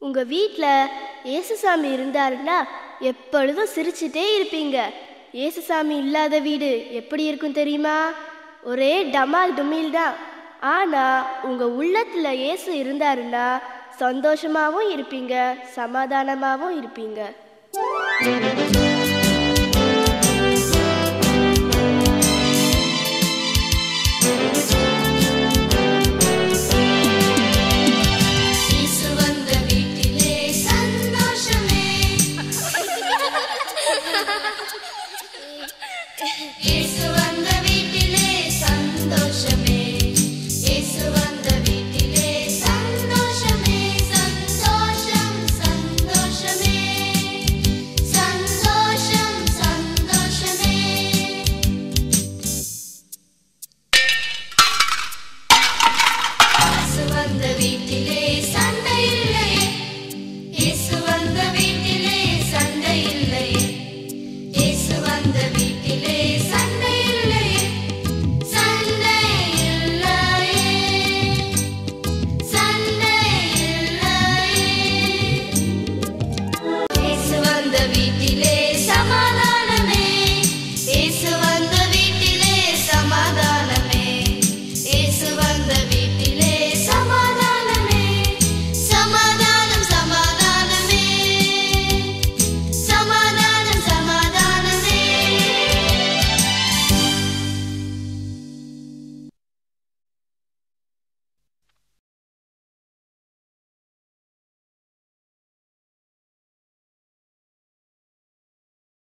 உங்க வீட்டில் ஏசுசாமி இருந்தாருன்னா எப்பொழுதும் சிரிச்சிட்டே இருப்பீங்க ஏசுசாமி இல்லாத வீடு எப்படி இருக்கும் தெரியுமா ஒரே டமால் டுமில் தான் ஆனா உங்க உள்ளத்துல இயேசு இருந்தாருன்னா சந்தோஷமாவும் இருப்பீங்க சமாதானமாவும் இருப்பீங்க